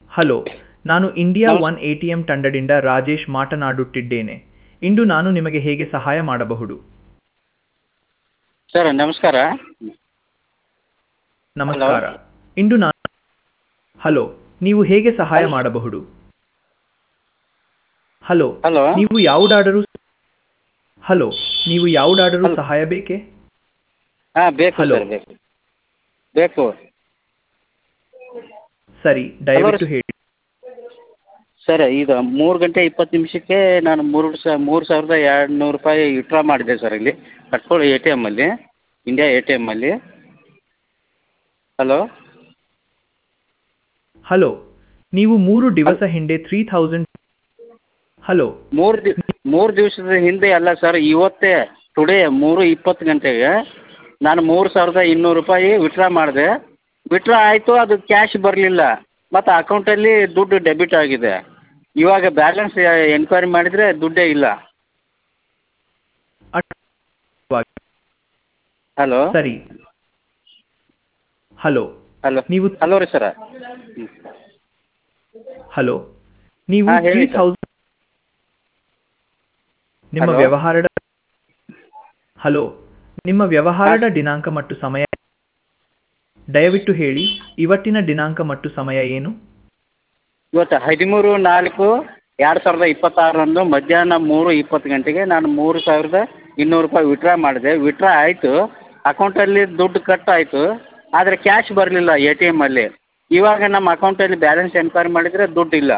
Hello ನಾನು India one A T M ತಂಡದಿಂದ ರಾಜೇಶ್ ಮಾತನಾಡುತ್ತಿದ್ದೇನೆ ಇಂದು ನಾನು ನಿಮಗೆ ಹೇಗೆ ಸಹಾಯ ಮಾಡಬಹುದು ಸರ್ ನಮಸ್ಕಾರ ನಮಸ್ಕಾರ ಇಂದು ನಾನು ಹಲೋ ನೀವು ಹೇಗೆ ಸಹಾಯ ಮಾಡಬಹುದು ಹಲೋ ಹಲೋ ನೀವು ಯಾವುದಾದರೂ ಹಲೋ ನೀವು ಯಾವುದಾದರೂ ಸಹಾಯ ಬೇಕೇ ಹಾಂ ಬೇಕು Hello. ಸರ್ ಬೇಕು ಬೇಕು ಸರಿ ದಯವಿಟ್ಟು ಹೇಳಿ ಸರ್ ಇದು ಮೂರು ಗಂಟೆ ಇಪ್ಪತ್ತು ನಿಮಿಷಕ್ಕೆ ನಾನು ಮೂರು ಸ ಮೂರು ಸಾವಿರದ ಎರಡು ನೂರು ರೂಪಾಯಿ ವಿತ್ಡ್ರಾ ಮಾಡಿದೆ ಸರ್ ಇಲ್ಲಿ ಕಟ್ಕೊಳ್ಳಿ ಎ ಟಿ ಎಮ್ಮಲ್ಲಿ ಇಂಡಿಯಾ ಎ ಟಿ ಎಮ್ಮಲ್ಲಿ ಹಲೋ ಹಲೋ ನೀವು ಮೂರು ದಿವಸ ಹಿಂದೆ ತ್ರೀ ಥೌಸಂಡ್ ಹಲೋ ಮೂರು ದಿ ಮೂರು ದಿವಸದ ಹಿಂದೆ ಅಲ್ಲ ಸರ್ ಇವತ್ತೇ ಟುಡೇ ಮೂರು ಇಪ್ಪತ್ತು ಗಂಟೆಗೆ ನಾನು ಮೂರು ಸಾವಿರದ ಇನ್ನೂರು ರೂಪಾಯಿ ವಿತ್ಡ್ರಾ ಮಾಡಿದೆ ವಿತ್ಡ್ರಾ ಆಯಿತು ಅದು ಕ್ಯಾಶ್ ಬರಲಿಲ್ಲ ಮತ್ತು ಅಕೌಂಟಲ್ಲಿ ದುಡ್ಡು ಡೆಬಿಟ್ ಆಗಿದೆ ಇವಾಗ ಬ್ಯಾಲೆನ್ಸ್ ಎನ್ಕ್ವೈರಿ ಮಾಡಿದರೆ ದುಡ್ಡೇ ಇಲ್ಲ ಹಲೋ ಸರಿ ಹಲೋ ಹಲೋ ನೀವು ಹಲೋ ರೀ ಸರ ಹಲೋ ನೀವು ಹಾ, ಹೇಳಿ ತ್ರೀ ಸರ್. ಥೌಸಂಡ್ ನಿಮ್ಮ ಹಲೋ? ವ್ಯವಹಾರದ ಹಲೋ ನಿಮ್ಮ ವ್ಯವಹಾರದ ದಿನಾಂಕ ಮತ್ತು ಸಮಯ ದಯವಿಟ್ಟು ಹೇಳಿ ಇವತ್ತಿನ ದಿನಾಂಕ ಮತ್ತು ಸಮಯ ಏನು ಇವತ್ತು ಹದಿಮೂರು ನಾಲ್ಕು ಎರಡು ಸಾವಿರದ ಇಪ್ಪತ್ತಾರರಂದು ಮಧ್ಯಾಹ್ನ ಮೂರು ಇಪ್ಪತ್ತು ಗಂಟೆಗೆ ನಾನು ಮೂರು ಸಾವಿರದ ಇನ್ನೂರು ರೂಪಾಯಿ ವಿತ್ಡ್ರಾ ಮಾಡಿದೆ ವಿತ್ಡ್ರಾ ಆಯಿತು ಅಕೌಂಟಲ್ಲಿ ದುಡ್ಡು ಕಟ್ ಆಯಿತು ಆದರೆ ಕ್ಯಾಶ್ ಬರಲಿಲ್ಲ ಎ ಟಿ ಎಮ್ಮಲ್ಲಿ ಇವಾಗ ನಮ್ಮ ಅಕೌಂಟಲ್ಲಿ ಬ್ಯಾಲೆನ್ಸ್ ಎನ್ಕ್ವೈರಿ ಮಾಡಿದರೆ ದುಡ್ಡಿಲ್ಲ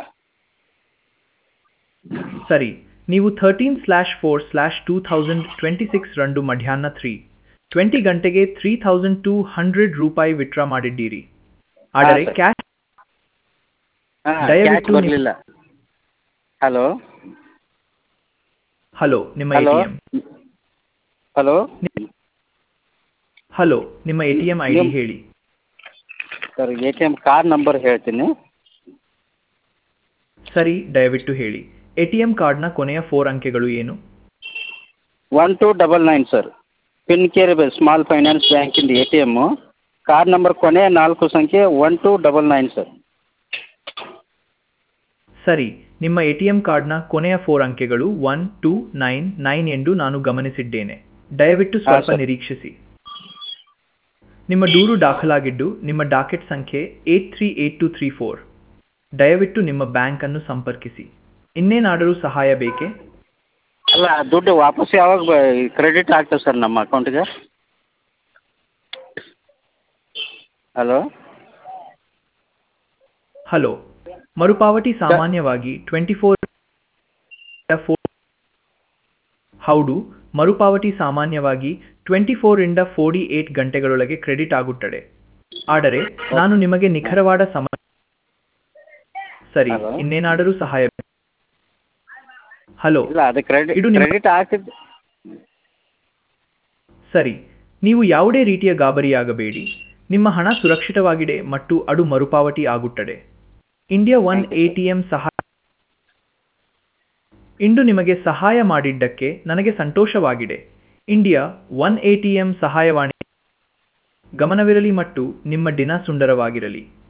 ಸರಿ ನೀವು thirteen slash four slash two thousand twenty six ರಂದು ಮಧ್ಯಾಹ್ನ ತ್ರೀ ಟ್ವೆಂಟಿ ಗಂಟೆಗೆ ತ್ರೀ ಥೌಸಂಡ್ ಟೂ ಹಂಡ್ರೆಡ್ ರೂಪಾಯಿ ವಿತ್ಡ್ರಾ ಮಾಡಿದ್ದೀರಿ ಆದರೆ ಸರ್. ಕ್ಯಾಶ್ ಹಾಂ ಕ್ಯಾಶ್ ದಯವಿಟ್ಟು ನೀವು- ಬರಲಿಲ್ಲ ಹಲೋ ಹಲೋ ನಿಮ್ಮ ಹಲೋ ಎಟಿಎಂ ಹಲೋ ಹಲೋ ನಿಮ್ಮ ಎಟಿಎಂ ಐ ಡಿ ನಿಮ್ಮ- ಹೇಳಿ sir A T M card number ಹೇಳ್ತೀನಿ ಸರಿ ದಯವಿಟ್ಟು ಹೇಳಿ ಎಟಿಎಂ ಕಾರ್ಡ್ನ ಕೊನೆಯ ಫೋರ್ ಅಂಕೆಗಳು ಏನು one two double nine sir Fincare small finance ಬ್ಯಾಂಕಿಂದ A T M card number ಕೊನೆ ನಾಲ್ಕು ಸಂಖ್ಯೆ one two double nine sir ಸರಿ ನಿಮ್ಮ ಎಟಿಎಂ ಕಾರ್ಡ್ನ ಕೊನೆಯ ಫೋರ್ ಅಂಕೆಗಳು ಒನ್ ಟೂ ನೈನ್ ನೈನ್ ಎಂದು ನಾನು ಗಮನಿಸಿದ್ದೇನೆ ದಯವಿಟ್ಟು ಸ್ವಲ್ಪ ಸರ್. ನಿರೀಕ್ಷಿಸಿ ನಿಮ್ಮ ದೂರು ದಾಖಲಾಗಿದ್ದು ನಿಮ್ಮ ಡಾಕೆಟ್ ಸಂಖ್ಯೆ eight three eight two three four ದಯವಿಟ್ಟು ನಿಮ್ಮ ಬ್ಯಾಂಕ್ ಅನ್ನು ಸಂಪರ್ಕಿಸಿ ಇನ್ನೇನಾದರೂ ಸಹಾಯ ಬೇಕೇ ಅಲ್ಲ ದುಡ್ಡು ವಾಪಸ್ ಯಾವಾಗ ಕ್ರೆಡಿಟ್ ಆಗ್ತದೆ ಸರ್ ನಮ್ಮ ಅಕೌಂಟಿಗೆ ಹಲೋ ಹಲೋ ಮರುಪಾವತಿ ಸಾಮಾನ್ಯವಾಗಿ ಟ್ವೆಂಟಿ ಫೋರ್ ಹೌದು ಮರುಪಾವತಿ ಸಾಮಾನ್ಯವಾಗಿ ಟ್ವೆಂಟಿ ಫೋರ್ ಇಂದ ಫೋರ್ಟಿ ಏಟ್ ಗಂಟೆಗಳೊಳಗೆ ಕ್ರೆಡಿಟ್ ಆಗುತ್ತದೆ ಆದರೆ ನಾನು ನಿಮಗೆ ನಿಖರವಾದ ಸಮಯ ಸರಿ Hello? ಇನ್ನೇನಾದರೂ ಸಹಾಯ ಹಲೋ ಇಲ್ಲ ಅದು ಕ್ರೆಡಿಟ್ ಇದು ನಿಮ್ಮ- ಕ್ರೆಡಿಟ್ ಆಗ್ತಿದ್ದು ಸರಿ ನೀವು ಯಾವುದೇ ರೀತಿಯ ಗಾಬರಿಯಾಗಬೇಡಿ ನಿಮ್ಮ ಹಣ ಸುರಕ್ಷಿತವಾಗಿದೆ ಮತ್ತು ಅದು ಮರುಪಾವತಿ ಆಗುತ್ತದೆ ಇಂಡಿಯಾ ಒನ್ ಎಟಿಎಂ ಸಹಾಯ ಇಂದು ನಿಮಗೆ ಸಹಾಯ ಮಾಡಿದ್ದಕ್ಕೆ ನನಗೆ ಸಂತೋಷವಾಗಿದೆ ಇಂಡಿಯಾ ಒನ್ ಎಟಿಎಂ ಸಹಾಯವಾಣಿ ಗಮನವಿರಲಿ ಮತ್ತು ನಿಮ್ಮ ದಿನ ಸುಂದರವಾಗಿರಲಿ